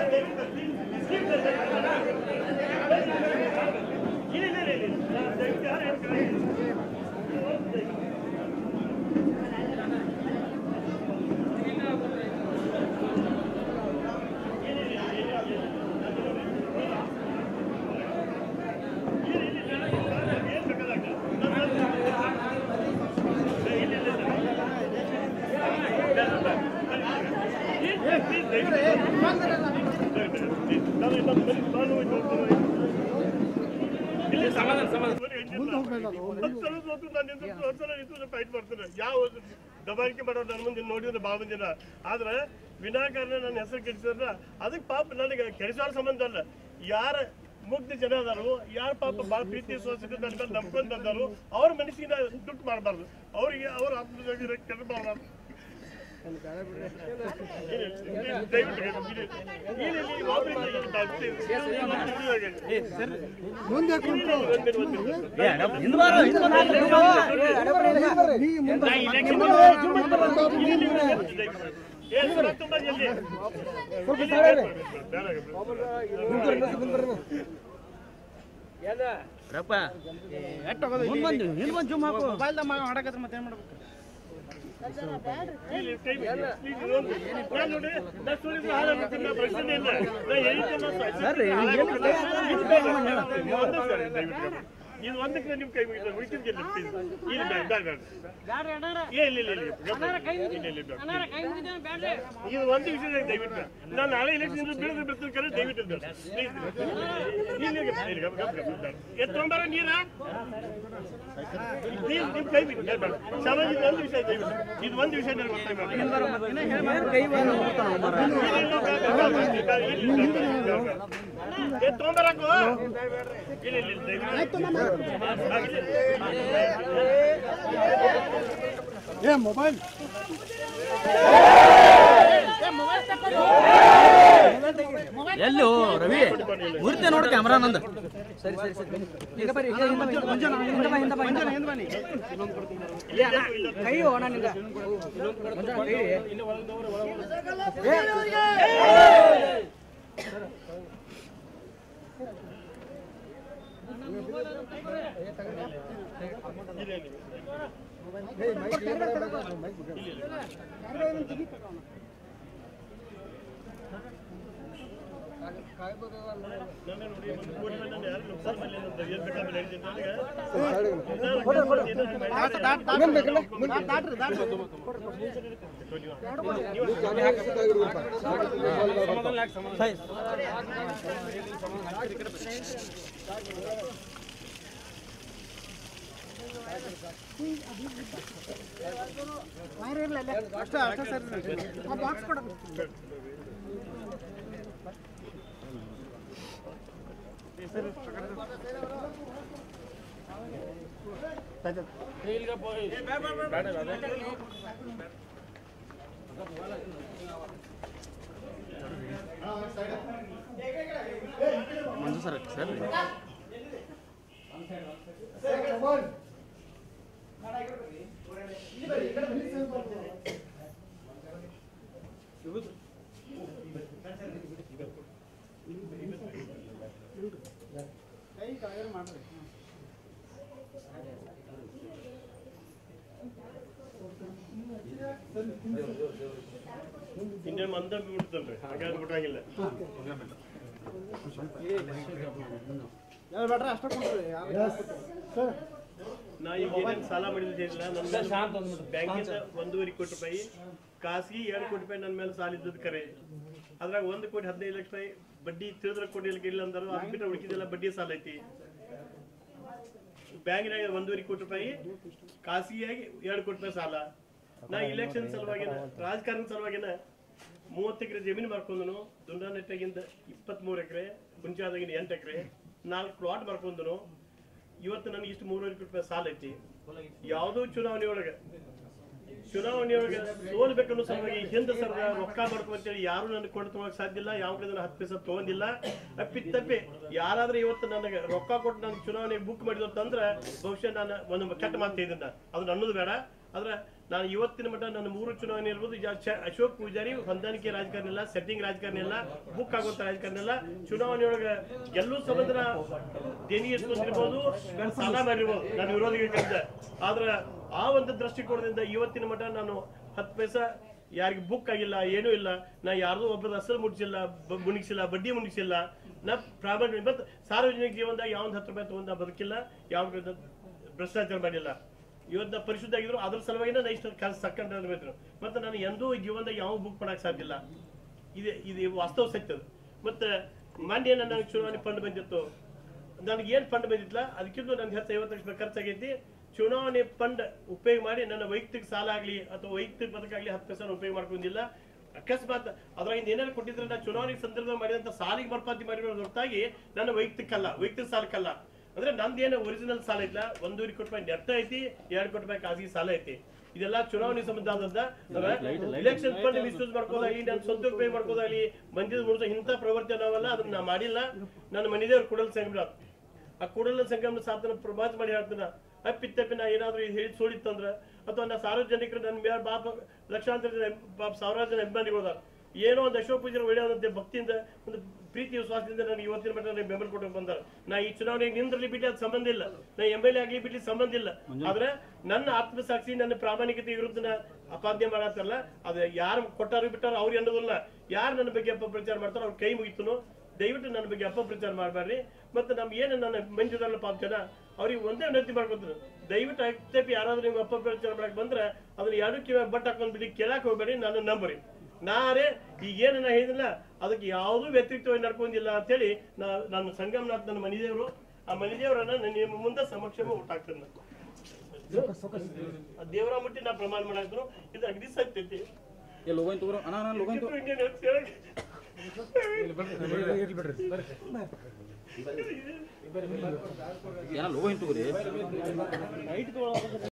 Fight ಮಾಡ್ತಾರೆ ಯಾವ ದಬಾರಿಕೆ ಮಾಡೋರು ನನ್ನ ಮುಂದೆ ನೋಡಿದ್ರೆ ಭಾಳ ಮಂದಿನ ಆದ್ರೆ ವಿನಾಕಾರಣ ನನ್ನ ಹೆಸರು ಕೆಡಿಸಿದ್ರ ಅದಕ್ಕೆ ಪಾಪ ನನಗೆ ಕೆಡಿಸೋ ಸಂಬಂಧ ಅಲ್ಲ ಯಾರ ಮುಗ್ಧ ಜನ ಅದಾರು ಯಾರ ಪಾಪ ಭಾಳ ಪ್ರೀತಿ ವಿಶ್ವಾಸದಿಂದ ನನ್ನ ಮೇಲೆ ನಂಬ್ಕೊಂಡ್ ಬಂದಾರು ಅವ್ರ ಮನಸ್ಸಿನ ದುಡ್ಡು ಮಾಡಬಾರ್ದು ಅವರಿಗೆ ಅವ್ರ ಆತ್ಮದಲ್ಲಿ ಕೆಟ್ಟ ಮಾಡಬಾರ್ದು ಮುಂದೆ ಕುಂತು ತುಂಬಾ ಜಲ್ದಿ ಇಲ್ಲಿ ಕೈ ಬಿಡಿ. ಇಲ್ಲಿ ಒಂದು. ನಾನ್ ನೋಡಿ, ನಾನ್ ಸುಳ್ಳಿದ್ರೆ ಹಾಳಾಗುತ್ತೆ, ನಾ ಪ್ರಶ್ನೆ ಇಲ್ಲ. ನಾ ಹೇಳಿದ್ದೆಲ್ಲ ಸ- ಇದು ಬೇಡ. ಇದು ಒಂದೇ ಸರಿ, ದಯವಿಟ್ಟು. ಇದು ಒಂದಕ್ಕೆ ನಿಮ್ ಕೈ ಮುಗಿದ ಉಳಿಕಿದ್ಗೆ please. ಇಲ್ಲಿ ಬೇಡ, ಬೇಡ, ಬೇಡ. ಏ, ಇಲ್ಲ, ಇಲ್ಲ, ಇಲ್ಲ, ಗಪ್ಪ. ಇಲ್ಲ, ಇಲ್ಲ, ಬೇಡ. ಇದು ಒಂದು ವಿಷಯ ದಯವಿಟ್ಟು ನಾನು ನಾಳೆ ಎಲೆಕ್ಷನ್ ಬೀಳದ್ರೆ ಬರ್ತೀನಿ ಕರೆ ದಯವಿಟ್ಟು ಬೇಡ. Please. ಇಲ್ಲಿ ಗಪ್ಪ, ಇಲ್ಲಿ ಗಪ್ಪ, ಗಪ್ಪ, ಗಪ್ಪ, ಬೇಡ. ಎ, ತೊಂಬಾರ ನೀರ ಪ್ಲೀಸ್ ನಿಮ್ ಕೈ ಬಿಡಿ ಬೇಡ, ಬೇಡ. ಸಮಾಜ ಇದು ಒಂದು ವಿಷಯ ದಯವಿಟ್ಟು ಇದು ಒಂದು ವಿಷಯ ನನಗೆ ಗೊತ್ತಾಗ್ಬೇಕು. ಇಲ್ಲ, ಇಲ್ಲ, ಬೇಡ, ಬೇಡ, ಇಲ್ಲ, ಬೇಡ, ಬೇಡ. ಎ, ತೊಂಬರಾಕು ಇಲ್ಲ ಇಲ್ಲ ಇಲ್ಲ ದಯವಿಟ್ಟು ಏ ಮೊಬೈಲ್ ಎಲ್ಲೋ ರವಿ ಮೂರ್ತಿ ನೋಡು ಕ್ಯಾಮ್ರಾ ನಂದು ನನ್ನ ನೋಡಿ ಒಂದು ಕೋಟಿ ಮಂದಿ ನಾನು ಯಾರು ನುಕ್ಸಾನ್ ಮಾಡಲಿಲ್ಲ ಅಂತ ಏನ್ ಬೇಕಾದ್ರೆ ಹೇಳ್ತೀನಿ ನನಗೆ. ಅಷ್ಟೇ ಅಷ್ಟೇ ಸರಿ ಆ ಬಾಕ್ಸ್ ಕೊಡೋದು ಮಂಜು ಸರ್ ಸರ್ ಇಂಡಿಯನ್ ಮಂದ ಬಿಡ್ತಲ್ರಿ ಹಾಗಾದ್ರೆ ಬಿಟ್ಟಾಗಿಲ್ಲ ಬೇಡ್ರ ಅಷ್ಟೇ ಕೊಡ್ರಿ ಸರ್ ನಾ ಈಗ ಏನೇನು ಸಾಲ ಮಾಡಿದ್ದಿಲ್ಲ ನನ್ನ ಬ್ಯಾಂಕಿಂದ ಒಂದೂವರೆ ಕೋಟಿ ರೂಪಾಯಿ ಖಾಸಗಿ ಎರಡು ಕೋಟಿ ರೂಪಾಯಿ ನನ್ನ ಮೇಲೆ ಸಾಲ ಇದ್ದದ್ದು ಕರೆ ಅದ್ರಾಗ ಒಂದು ಕೋಟಿ ಹದಿನೈದು ಲಕ್ಷ ರೂಪಾಯಿ ಬಡ್ಡಿ ತಿಳಿದ್ರೆ ಕೊಡ್ಲಿಕ್ಕೆ ಇಲ್ಲ ಅಂದರು ಅದು ಬಿಟ್ಟರೆ ಉಳಿಕಿದೆಲ್ಲ ಬಡ್ಡಿ ಸಾಲ ಐತಿ ಬ್ಯಾಂಕಿನಾಗ ಒಂದೂವರೆ ಕೋಟಿ ರೂಪಾಯಿ ಖಾಸಗಿಯಾಗಿ ಎರಡು ಕೋಟಿ ರೂಪಾಯಿ ಸಾಲ ನಾ ಇಲೆಕ್ಷನ್ ಸಲುವಾಗಿನ ರಾಜಕಾರಣ ಸಲುವಾಗಿನ ಮೂವತ್ತು ಎಕರೆ ಜಮೀನು ಮಾರ್ಕೊಂಡನು ದುಂಡಾನೆಟ್ಟಾಗಿಂದ ಇಪ್ಪತ್ಮೂರು ಎಕರೆ ಹುಂಚಾದಾಗಿನ ಎಂಟು ಎಕರೆ ನಾಲ್ಕು ಪ್ಲಾಟ್ ಮಾರ್ಕೊಂಡನು ಇವತ್ತು ನನಗೆ ಇಷ್ಟು ಮೂರುವರೆ ಕೋಟಿ ರೂಪಾಯಿ ಸಾಲ ಐತಿ ಯಾವುದೋ ಚುನಾವಣೆ ಒಳಗೆ ಚುನಾವಣೆಯೊಳಗೆ ಸೋಲ್ಬೇಕನ್ನೋ ಸಲುವಾಗಿ ಹಿಂದೆ ಸರ್ ರೊಕ್ಕ ಮಾಡ್ಕೊಂತೇಳಿ ಯಾರು ನನಗೆ ಕೊಂಡು ತಗೊಳಕ್ ಸಾಧ್ಯ ಇಲ್ಲ ಯಾವ ಕಡೆ ಹತ್ತು ಪೈಸೆ ತಗೊಂಡಿಲ್ಲ ಅಪ್ಪಿ ತಪ್ಪಿ ಯಾರಾದ್ರೂ ಇವತ್ತು ನನಗೆ ರೊಕ್ಕ ಕೊಟ್ಟು ನನಗೆ ಚುನಾವಣೆ ಬುಕ್ ಮಾಡಿದ್ರು ಅಂತಂದ್ರೆ ಬಹುಶಃ ನಾನು ಒಂದು ಕೆಟ್ಟ ಮಾತು ಇದನ್ನ ಅದನ್ನ ಅನ್ನೋದು ಬೇಡ ಆದ್ರೆ ನಾನು ಇವತ್ತಿನ ಮಟ್ಟ ನನ್ನ ಮೂರು ಚುನಾವಣೆ ಇರ್ಬೋದು ಈಗ ಚ- ಅಶೋಕ್ ಪೂಜಾರಿ ಹೊಂದಾಣಿಕೆ ರಾಜಕಾರಣ ಇಲ್ಲ ಸೆಟ್ಟಿಂಗ್ ರಾಜಕಾರಣ ಇಲ್ಲ ಬುಕ್ ಆಗುವಂತ ರಾಜಕಾರಣ ಇಲ್ಲ ಚುನಾವಣೆಯೊಳಗ ಗೆಲ್ಲೂ ಸಂಬಂಧ ದೇಣಿ ಎತ್ಕೊಂಡಿರ್ಬೋದು ಸಾಲ ಮಾಡಿರ್ಬೋದು ನನ್ನ ವಿರೋಧಿಗಳ ಕಡೆಯಿಂದ ಆದ್ರ ಆ ಒಂದು ದೃಷ್ಟಿಕೋನದಿಂದ ಇವತ್ತಿನ ಮಟ್ಟ ನಾನು ಹತ್ತು ಪೈಸಾ ಯಾರಿಗೆ ಬುಕ್ ಆಗಿಲ್ಲ ಏನೂ ಇಲ್ಲ ನಾ ಯಾರ್ದು ಒಬ್ಬರ ಅಸಲು ಮುಟ್ಟಿಸಿಲ್ಲ ಬ- ಮುಣಿಸಿಲ್ಲ ಬಡ್ಡಿ ಮುಣಿಸಿಲ್ಲ ನಾ ಪ್ರಾಮಾಣಿಕ ಮತ್ತು ಸಾರ್ವಜನಿಕ ಜೀವನದಾಗ ಯಾವ್ದು ಹತ್ತು ರೂಪಾಯಿ ತಗೊಂಡ ಬದುಕಿಲ್ಲ ಯಾವ ಭ್ರಷ್ಟಾಚಾರ ಮಾಡಿಲ್ಲ ಇವತ್ತು ನಾ ಪರಿಶುದ್ಧ ಆಗಿದ್ರು ಅದ್ರ ಸಲುವಾಗಿ ನಾ ಇಷ್ಟು ಕೆಲಸ ಸಕ್ಕಂಡು ಮತ್ತೆ ನಾನು ಎಂದೂ ಈ ಜೀವನದಾಗ ಯಾವ ಬುಕ್ ಮಾಡಕ್ ಸಾಧ್ಯ ಇಲ್ಲ ಇದು ಇದು ವಾಸ್ತವ ಸತ್ಯ ಅದು ಮತ್ತೆ ಮಾನ್ಯ ನನಗೆ ಚುನಾವಣೆ ಫಂಡ್ ಬಂದಿತ್ತು ನನಗೆ ಏನ್ ಫಂಡ್ ಬಂದಿತ್ತಲ್ಲ ಅದಕ್ಕಿಂತ ನನ್ಗೆ ಹತ್ತು ಐವತ್ತು ಲಕ್ಷ ರೂಪಾಯಿ ಖರ್ಚಾಗೈತಿ ಚುನಾವಣೆ ಫಂಡ್ ಉಪಯೋಗ ಮಾಡಿ ನನ್ನ ವೈಯಕ್ತಿಕ ಸಾಲ ಆಗ್ಲಿ ಅಥವಾ ವೈಯಕ್ತಿಕ ಬದುಕಾಗ್ಲಿ ಹತ್ತು ಪೈಸೆ ಉಪಯೋಗ ಮಾಡ್ಕೊಂಡಿಲ್ಲ ಅಕಸ್ಮಾತ್ ಅದ್ರಾಗಿಂದ ಏನಾದ್ರು ಕೊಟ್ಟಿದ್ರೆ ನಾ ಚುನಾವಣೆ ಸಂದರ್ಭದಲ್ಲಿ ಮಾಡಿದಂತ ಸಾಲಿಗೆ ಮರುಪಾವತಿ ಮಾಡಿರೋದು ಹೊರತಾಗಿ ನನ್ನ ವೈಯಕ್ತಿಕಲ್ಲ ವೈಯಕ್ತಿಕ ಸಾಲಕ್ಕಲ್ಲ ಅಂದ್ರೆ ನಂದೇನು ಒರಿಜಿನಲ್ ಸಾಲ ಇಲ್ಲ ಒಂದೂವರೆ ಕೋಟಿ ರೂಪಾಯಿ ನೆಟ್ ಐತಿ ಎರಡು ಕೋಟಿ ರೂಪಾಯಿ ಖಾಸಗಿ ಸಾಲ ಐತಿ ಇದೆಲ್ಲ ಚುನಾವಣೆ ಸಂಬಂಧ ಆದದ್ದ ಇಲೆಕ್ಷನ್ ಫಂಡ್ ಮಿಸ್ಯೂಸ್ ಮಾಡ್ಕೋದಾಗ್ಲಿ ನನ್ನ ಸ್ವಂತ ಉಪಯೋಗ ಮಾಡ್ಕೋದಾಗ್ಲಿ ಬಂದಿದ ಮುಗಿಸ ಇಂಥ ಪ್ರವೃತ್ತಿ ನಾವಲ್ಲ ಅದನ್ನ ನಾ ಮಾಡಿಲ್ಲ ನನ್ನ ಮನೆದೇವ್ರು ಕುಡಲ್ ಸಂಗಮ ಆ ಕೂಡಲ ಸಂಗಮನ ಸಾಧನ ಪ್ರಭಾತ ಮಾಡಿ ಹೇಳ್ತಾನ ಅಪ್ಪಿತ್ತಪ್ಪಿ ನಾ ಏನಾದ್ರೂ ಇದು ಹೇಳಿ ಸೋಡಿತ್ತಂದ್ರ ಅಥವಾ ನಾ ಸಾರ್ವಜನಿಕರು ನನ್ನ ಮೇಲೆ ಬಾಪ ಲಕ್ಷಾಂತರ ಜನ ಪಾಪ ಸಾವಿರಾರು ಜನ ಅಭಿಮಾನಿಗಳು ಅದಾರ. ಏನೋ ಒಂದು ಅಶೋಕ್ ಪೂಜಾರ ಒಳ್ಳೆಯದಂತೆ ಭಕ್ತಿಯಿಂದ ಒಂದು ಪ್ರೀತಿ ವಿಶ್ವಾಸದಿಂದ ನನಗೆ ಇವತ್ತಿನ ಮಟ್ಟ ನನಗೆ ಬೆಂಬಲ ಕೊಟ್ಟು ಬಂದಾರ ನಾ ಈ ಚುನಾವಣೆಗೆ ನಿಂದ್ರಲಿ ಬಿಟ್ಟು ಅದು ಸಂಬಂಧ ಇಲ್ಲ ನಾ ಎಂ ಎಲ್ ಎ ಆಗ್ಲಿ ಬಿಡ್ಲಿ ಸಂಬಂಧ ಇಲ್ಲ ಆದ್ರೆ ನನ್ನ ಆತ್ಮಸಾಕ್ಷಿ ನನ್ನ ಪ್ರಾಮಾಣಿಕತೆ ವಿರುದ್ಧ ನಾ ಅಪಾದ್ಯ ಮಾಡತ್ತಲ್ಲ ಅದು ಯಾರು ಕೊಟ್ಟಾರು ಬಿಟ್ಟಾರ ಅವ್ರಿಗೆ ಅನ್ನೋದಿಲ್ಲ ಯಾರು ನನ್ನ ಬಗ್ಗೆ ಅಪಪ್ರಚಾರ ಮಾಡ್ತಾರೋ ಅವ್ರ ಕೈ ಮುಗಿತನು ದಯವಿಟ್ಟು ನನ್ನ ಬಗ್ಗೆ ಅಪಪ್ರಚಾರ ಮಾಡಬೇಡ್ರಿ ಮತ್ತೆ ನಮ್ಗೆ ಏನು ನನ್ನ ಮಂಜುದಲ್ಲ ಪಾಪ ಜನ ಅವ್ರಿಗೆ ಒಂದೇ ವಿನಂತಿ ಮಾಡ್ಕೊತೀನಿ ದಯವಿಟ್ಟು ಅಕ್ತೇಪಿ ಯಾರಾದ್ರೂ ನಿಮ್ಗೆ ಅಪಪ್ರಚಾರ ಮಾಡಕ್ ಬಂದ್ರೆ ಅದನ್ನ ಎರಡು ಕಿವಿ ಬಟ್ ಹಾಕೊಂಡ್ ಬಿಡಿ ಕೇಳಕ್ ಹೋಗ್ಬೇಡಿ ನನ್ನ ನಂಬರಿ ನಾರೇ ಈಗ ಏನು ನಾ ಹೇಳಿದಿಲ್ಲ ಅದಕ್ಕೆ ಯಾವುದೂ ವ್ಯತಿರಿಕ್ತವಾಗಿ ನಡ್ಕೊಂಡಿಲ್ಲ ಅಂತೇಳಿ ನಾ ನನ್ನ ಸಂಗಮನಾಥ್ ನನ್ನ ಮನೆದೇವರು ಆ ಮನೆದೇವರನ್ನ ನಾನು ನಿಮ್ಮ ಮುಂದೆ ಸಮಕ್ಷಮ ಊಟಾಕ್ತೇನೆ ನಾನು. ಆ ದೇವರ ಮುಟ್ಟಿ ನಾ ಪ್ರಮಾಣ ಮಾಡಾಕ್ತನು ಇದು ಅಗದಿ ಸತ್ಯತೆ ಏ ಲೋಗೋಯ್ನ್ ತಗೋರು ಅಣ್ಣ ಅಣ್ಣ ಲೋಗೋಯ್ನ್ ತಗೋ ಇಂಡಿಯನ್ ಹೆಲ್ತ್ ಹೇಳಕ್ಕೆ ಏನ ಲೋಗೋಯ್ನ್ ತಗೋರಿ